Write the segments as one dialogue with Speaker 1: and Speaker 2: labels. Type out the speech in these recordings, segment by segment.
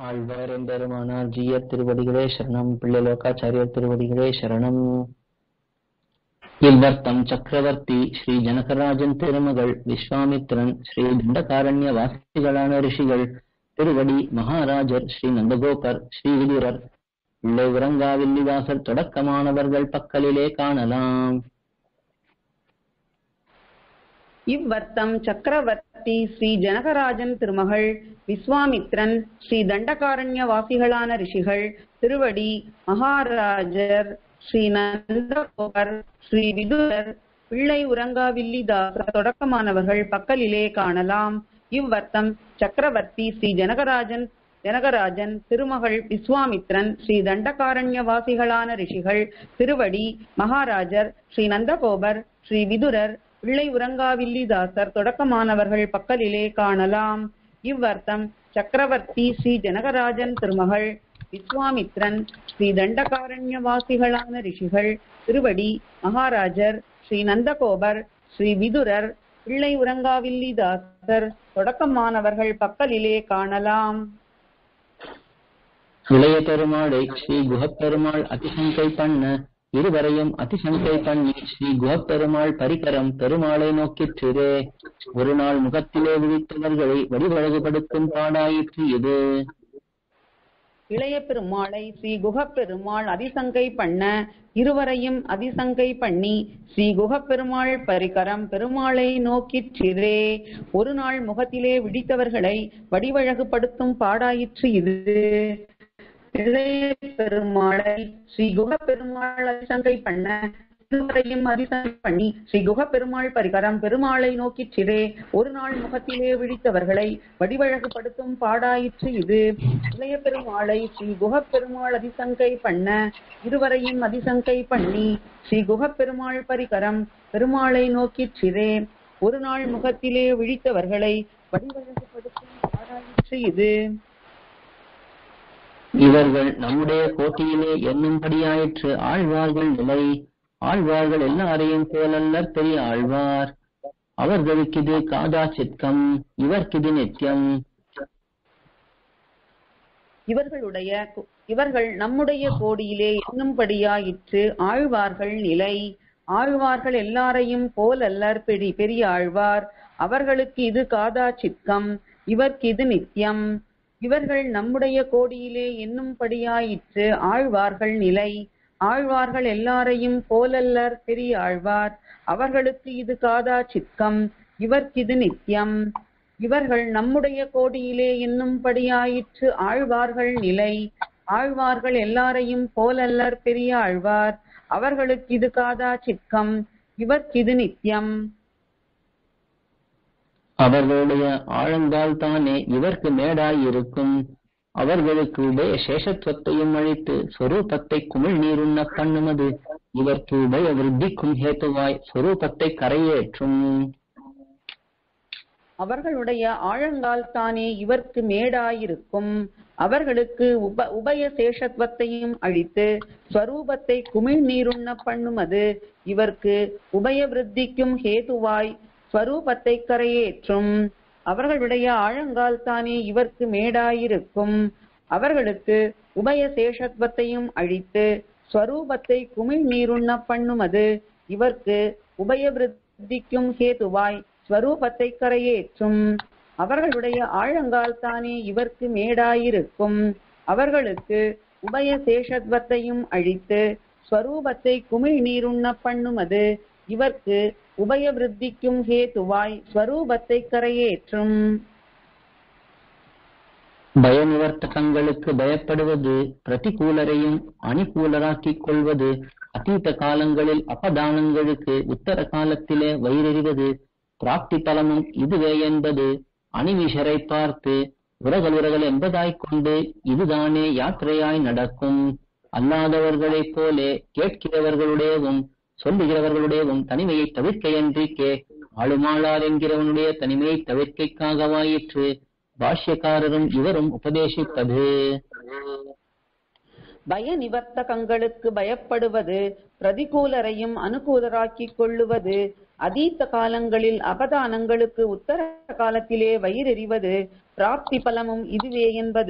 Speaker 1: ஆழ்வார் எம்பெருமானார் ஜீயர் திருவடிகளே சரணம் பிள்ளைலோகாச்சாரியர் திருவடிகளே சரணம் இவ்வர்த்தம் சக்கரவர்த்தி ஸ்ரீ ஜனகராஜன் திருமகள் விஸ்வாமித்திரன் ஸ்ரீ தண்டகாரண்ய வாசிகளான ரிஷிகள் திருவடி மகாராஜர் ஸ்ரீ நந்தகோபர் ஸ்ரீ விதுரர் பிள்ளை உறங்காவில்லிவாசர் தொடக்கமானவர்கள் பக்கலிலே காணலாம்
Speaker 2: இவ்வர்த்தம் சக்கரவர்த்தி ஸ்ரீ ஜனகராஜன் திருமகள் விஸ்வாமித்ரன் ஸ்ரீ தண்டகாரண்ய வாசிகளான ரிஷிகள் திருவடி மகாராஜர் ஸ்ரீ நந்தகோபர் ஸ்ரீ விதுரர் பிள்ளை உறங்காவில்லிதாசர் தொடக்கமானவர்கள் பக்கலிலே காணலாம் இவ்வர்த்தம் சக்கரவர்த்தி ஸ்ரீ ஜனகராஜன் ஜனகராஜன் திருமகள் விஸ்வாமித்ரன் ஸ்ரீ தண்டகாரண்ய வாசிகளான ரிஷிகள் திருவடி மகாராஜர் ஸ்ரீ நந்தகோபர் ஸ்ரீ விதுரர் பிள்ளை உறங்காவில்லிதாசர் தொடக்கமானவர்கள் பக்கலிலே காணலாம் இவ்வர்த்தம் சக்கரவர்த்தி ஸ்ரீ ஜனகராஜன் திருமகள் விஸ்வாமித்ரன் ஸ்ரீ தண்டகாரண்ய வாசிகளான ரிஷிகள் திருவடி மகாராஜர் ஸ்ரீ நந்தகோபர் ஸ்ரீ விதுரர் பிள்ளை உறங்காவில்லிதாசர் தொடக்கமானவர்கள் பக்கலிலே காணலாம்
Speaker 1: இளைய பெருமாளை ஸ்ரீ குஹப்பெருமாள் அதிசங்கை பண்ண இருவரையும் அதிசங்கை பண்ணி ஸ்ரீ குஹப்பெருமாள் பரிகரம் பெருமாளை நோக்கிற்றிரே ஒரு நாள் முகத்திலே விழித்தவர்களை வடிவழகுபடுத்தும் பாடாயிற்று இது
Speaker 2: இளைய பெருமாளை ஸ்ரீ குகப்பெருமாள் அதிசங்கை பண்ண இருவரையும் அதிசங்கை பண்ணி ஸ்ரீ குகப்பெருமாள் பரிகரம் பெருமாளை நோக்கிற்றிரே ஒரு நாள் முகத்திலே விழித்தவர்களை வடிவழகுபடுத்தும் பாடாயிற்று இது இளைய பெருமாளை ஸ்ரீ குகப்பெருமாள் அதிசங்கை பண்ண இருவரையும் அதிசங்கை பண்ணி ஸ்ரீ குகப்பெருமாள் பரிகரம் பெருமாளை நோக்கிற்றிரே ஒரு நாள் முகத்திலே விழித்தவர்களை வடிவழகுபடுத்தும் பாடாயிற்று இது இளைய பெருமாளை ஸ்ரீ குகப்பெருமாள் அதிசங்கை பண்ண இருவரையும் அதிசங்கை பண்ணி ஸ்ரீ குகப்பெருமாள் பரிகரம் பெருமாளை நோக்கிற்றிரே ஒரு நாள் முகத்திலே விழித்தவர்களை வடிவழகுபடுத்தும் பாடாயிற்று இது
Speaker 1: இவர்கள் நம்முடைய கோட்டியிலே எண்ணும்படியாயிற்று ஆழ்வார்கள் நிலை ஆழ்வார்கள் எல்லாரையும் போலல்ல பெரிய ஆழ்வார் அவர்களுக்கிது காதா சித்தம் இவர்க்கிது நித்தியம்
Speaker 2: இவர்களுடைய இவர்கள் நம்முடைய கோடியிலே எண்ணும்படியாயிற்று ஆழ்வார்கள் நிலை ஆழ்வார்கள் எல்லாரையும் போலல்லர் பெரி பெரிய ஆழ்வார் அவர்களுக்கு இது காதா சித்தம் இவர்க்கு இது நித்தியம் இவர்கள் நம்முடைய கோடியிலே எண்ணும்படியாயிற்று ஆழ்வார்கள் நிலை ஆழ்வார்கள் எல்லாரையும் போலல்லர் பெரிய ஆழ்வார் அவர்களுக்கு இது காதா சித்தம் இவர்க்கிது நித்தியம் இவர்கள் நம்முடைய கோடியிலே என்னும்படியாயிற்று ஆழ்வார்கள் நிலை ஆழ்வார்கள் எல்லாரையும் போலல்லர் பெரிய ஆழ்வார் அவர்களுக்கு இது காதா சித்தம் இவர்க்கிது நித்தியம்
Speaker 1: அவர்களுடைய ஆழங்கால் தானே இவர்க்கு மேடாய் இருக்கும் அவர்களுக்கு உபய சேஷத்துவத்தையும் அழித்து சொரூபத்தை குமிழ் நீருண்ண பண்ணுமது இவர்க்கு உபய விருத்திக்கும் ஹேத்துவாய் சொரூபத்தை கரையேற்றும்
Speaker 2: அவர்களுடைய ஆழங்கால் தானே இவர்க்கு மேடாயிருக்கும் அவர்களுக்கு உப உபய சேஷத்துவத்தையும் அழித்து ஸ்வரூபத்தை குமிழ் நீருண்ண பண்ணுமது இவர்க்கு உபய விருத்திக்கும் ஹேதுவாய் ஸ்வரூபத்தை கரையேற்றும் அவர்களுடைய ஆழங்கால் தானே இவர்க்கு மேடாயிருக்கும் அவர்களுக்கு உபய சேஷத்துவத்தையும் அழித்து ஸ்வரூபத்தை குமிழ் நீருண்ண பண்ணுமது இவர்க்கு உபய விருத்திக்கும் ஹேதுவாய் ஸ்வரூபத்தை கரையேற்றும் அவர்களுடைய ஆழங்கால் தானே இவர்க்கு மேடாயிருக்கும் அவர்களுக்கு உபய சேஷத்வத்தையும் அழித்து ஸ்வரூபத்தை குமிழ் நீருண்ண பண்ணுமது இவர்க்கு உபய விருத்திக்கும் ஹேதுவாய் ஸ்வரூபத்தை கரையேற்றும்
Speaker 1: பயநிவர்த்தகங்களுக்கு பயப்படுவது பிரதிகூலரையும் அணிகூலராக்கிக் கொள்வது அதீத காலங்களில் அபதானங்களுக்கு உத்தர காலத்திலே வயிறெறிவது பிராப்தி பலமும் இதுவே என்பது அணிவிஷரை பார்த்து உரகல் உரகல் என்பதாய்க் கொண்டு இதுதானே யாத்திரையாய் நடக்கும் அல்லாதவர்களைப் போலே கேட்கிறவர்களுடையவும் சொல்லுகிறவர்களுடையவும் தனிமையை தவிர்க்க என்றிக்கே ஆளுமாளார் என்கிறவனுடைய தனிமையை தவிர்க்கைக்காகவாயிற்று பாஷ்யக்காரரும் இவரும் உபதேசிப்பது
Speaker 2: பய நிவர்த்தகங்களுக்கு பயப்படுவது பிரதிகூலரையும் அனுகூலராக்கிக் கொள்ளுவது அதீத்த காலங்களில் அபதானங்களுக்கு உத்தர காலத்திலே வயிறெறிவது பிராப்தி பலமும் இதுவே என்பது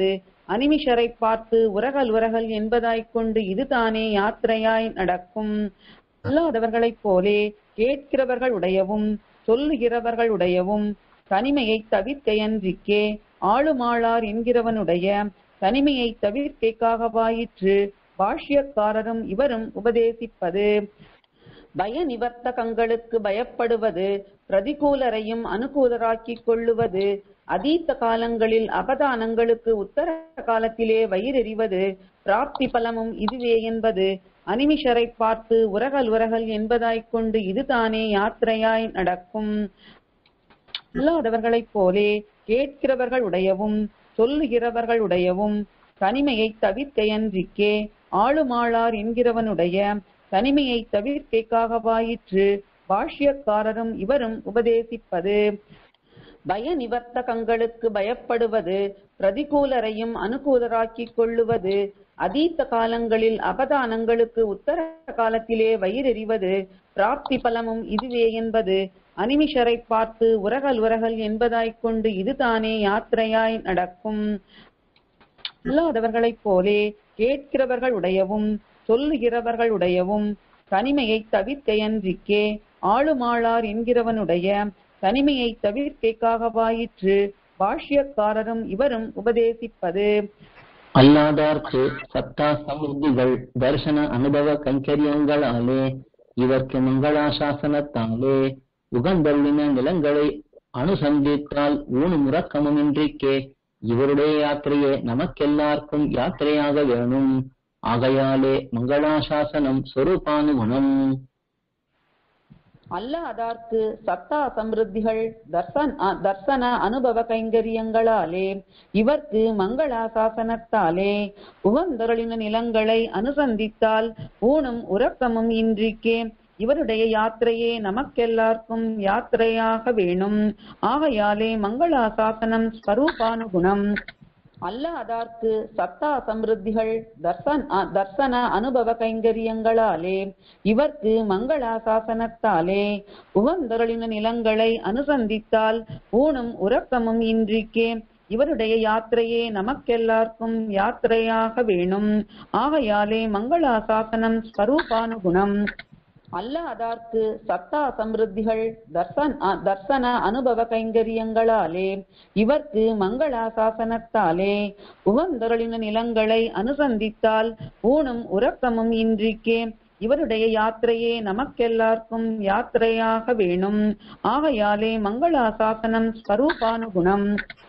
Speaker 2: அனிமிஷரைப் பார்த்து உரகல் உரகல் என்பதாய்க் கொண்டு இதுதானே யாத்திரையாய் நடக்கும் அல்லாதவர்களைப் போலே கேட்கிறவர்கள் உடையவும் சொல்லுகிறவர்கள் உடையவும் தனிமையைத் தவிர்க்கையன்றிக்கே ஆளுமாளார் என்கிறவனுடைய தனிமையைத் தவிர்க்கைக்காகவாயிற்று பாஷ்யக்காரரும் இவரும் உபதேசிப்பது பய நிவர்த்தகங்களுக்கு பயப்படுவது பிரதிகூலரையும் அனுகூலராக்கிக் கொள்ளுவது அதீத்த காலங்களில் அபதானங்களுக்கு உத்தர காலத்திலே வயிறெறிவது பிராப்தி பலமும் இதுவே என்பது அனிமிஷரைப் பார்த்து உரகல் உரகல் என்பதாய்க் கொண்டு இதுதானே யாத்திரையாய் நடக்கும் இல்லாதவர்களைப் போலே கேட்கிறவர்கள் உடையவும் சொல்லுகிறவர்கள் உடையவும் தனிமையைத் தவிர்க்கையன்றிக்கே ஆளுமாளார் என்கிறவனுடைய தனிமையைத் தவிர்க்கைக்காகவாயிற்று பாஷ்யக்காரரும் இவரும் உபதேசிப்பது பய நிவர்த்தகங்களுக்கு பயப்படுவது பிரதிகூலரையும் அனுகூலராக்கிக் கொள்ளுவது அதீத்த காலங்களில் அபதானங்களுக்கு உத்தர காலத்திலே வயிறெறிவது பிராப்தி பலமும் இதுவே என்பது அனிமிஷரைப் பார்த்து உரகல் உரகல் என்பதாய்க் கொண்டு இதுதானே யாத்திரையாய் நடக்கும் இல்லாதவர்களைப் போலே கேட்கிறவர்கள் உடையவும் சொல்லுகிறவர்கள் உடையவும் தனிமையைத் தவிர்க்கையன்றிக்கே ஆளுமாளார் என்கிறவனுடைய தனிமையைத் தவிர்க்கைக்காகவாயிற்று பாஷ்யக்காரரும் இவரும் உபதேசிப்பது
Speaker 1: அல்லாதார்க்கு சத்தா சமுத்திகள் தர்சன அனுபவ கைங்கரியங்களாலே இவர்க்கு மங்களாசாசனத்தாலே உகந்தள்ளின நிலங்களை அனுசந்தித்தால் ஊனு முறக்கமுமின்றிக்கே இவருடைய யாத்திரையே நமக்கெல்லார்க்கும் யாத்திரையாக வேணும் ஆகையாலே மங்களாசாசனம் சொரூபானுகுணம்
Speaker 2: அல்லாதார்க்கு சத்தா சமிருத்திகள் தர்சன் அ- தர்சன அனுபவ கைங்கரியங்களாலே இவர்க்கு மங்களாசாசனத்தாலே உகந்தருளின நிலங்களை அனுசந்தித்தால் ஊனும் உறக்கமும் இன்றிக்கே இவருடைய யாத்திரையே நமக்கெல்லார்க்கும் யாத்திரையாக வேணும் ஆகையாலே மங்களாசாசனம் ஸ்வரூபானுகுணம் அல்லாதார்க்கு சத்தா சமிருத்திகள் தர்சன் அ- தர்சன அனுபவ கைங்கரியங்களாலே இவர்க்கு மங்களாசாசனத்தாலே உகந்தருளின நிலங்களை அனுசந்தித்தால் ஊனும் உறக்கமும் இன்றிக்கே இவருடைய யாத்திரையே நமக்கெல்லார்க்கும் யாத்திரையாக வேணும் ஆகையாலே மங்களாசாசனம் ஸ்வரூபானுகுணம் அல்லாதார்க்கு சத்தா சமிருத்திகள் தர்சன் அ- தர்சன அனுபவ கைங்கரியங்களாலே இவர்க்கு மங்களாசாசனத்தாலே உகந்தருளின நிலங்களை அனுசந்தித்தால் ஊனும் உறக்கமும் இன்றிக்கே இவருடைய யாத்திரையே நமக்கெல்லார்க்கும் யாத்திரையாக வேணும் ஆகையாலே மங்களாசாசனம் ஸ்வரூபானுகுணம்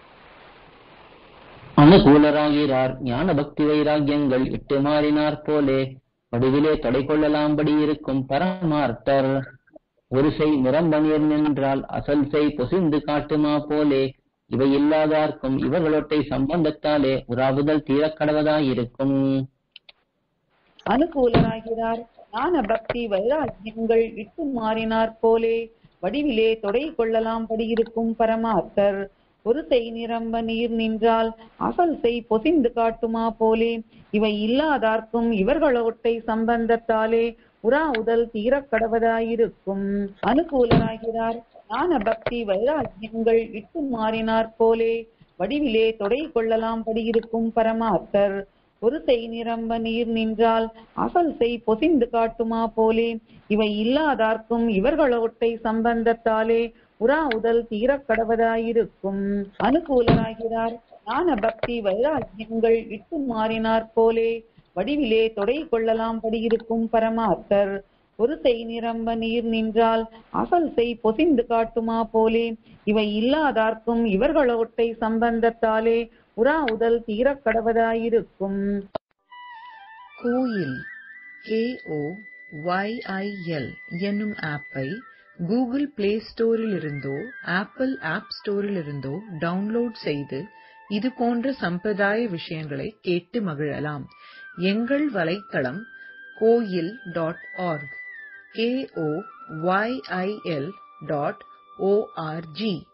Speaker 1: அனுகூலராகிறார் ஞான பக்தி வைராகியங்கள் இட்டு மாறினார் போலே வடிவிலே தொடை கொள்ளலாம்படி இருக்கும் பரமார்த்தர் ஒரு செய் நிரம்ப நீர் நின்றால் அசல் செய் பொசிந்து காட்டுமா போலே இவை இல்லாதார்க்கும் இவர்களொட்டை சம்பந்தத்தாலே உறாவுதல் தீரக் கடவதாயிருக்கும்
Speaker 2: அனுகூலராகிறார் ஞான பக்தி வைராக்கியங்கள் இட்டு மாறினார் போலே வடிவிலே தொடை கொள்ளலாம் படியிருக்கும் பரமார்த்தர் ஒரு செய் நிரம்ப நீர் நின்றால் அசல் செய் பொசிந்து காட்டுமா போலே இவை இல்லாதார்க்கும் இவர்களோட்டை சம்பந்தத்தாலே உரா உதல் தீரக் கடவதாயிருக்கும் அனுகூலராகிறார் ஞான பக்தி வைராக்கியங்கள் இட்டு மாறினார் போலே வடிவிலே தொடை கொள்ளலாம் படியிருக்கும் பரமார்த்தர் ஒரு செய் நிரம்ப நீர் நின்றால் அசல் செய் பொசிந்து காட்டுமா போலே இவை இல்லாதார்க்கும் இவர்களோட்டை சம்பந்தத்தாலே உரா உதல் தீரக் கடவதாயிருக்கும் அனுகூலராகிறார் ஞான பக்தி வைராக்கியங்கள் இட்டு மாறினார் போலே வடிவிலே தொடை கொள்ளலாம் படியிருக்கும் பரமார்த்தர் ஒரு செய் நிரம்ப நீர் நின்றால் அசல் செய் பொசிந்து காட்டுமா போலே இவை இல்லாதார்க்கும் இவர்களோட்டை சம்பந்தத்தாலே உரா உதல் தீரக் கடவதாயிருக்கும்
Speaker 3: கோயில் கேஓ ஒய்ஐஎல் என்னும் ஆப்பை கூகுள் பிளே ஸ்டோரிலிருந்தோ ஆப்பிள் ஆப் ஸ்டோரிலிருந்தோ டவுன்லோட் செய்து இது போன்ற சம்பிரதாய விஷயங்களை கேட்டு மகிழலாம் எங்கள் வலைத்தளம் Koyil dot org KO YIL dot O R G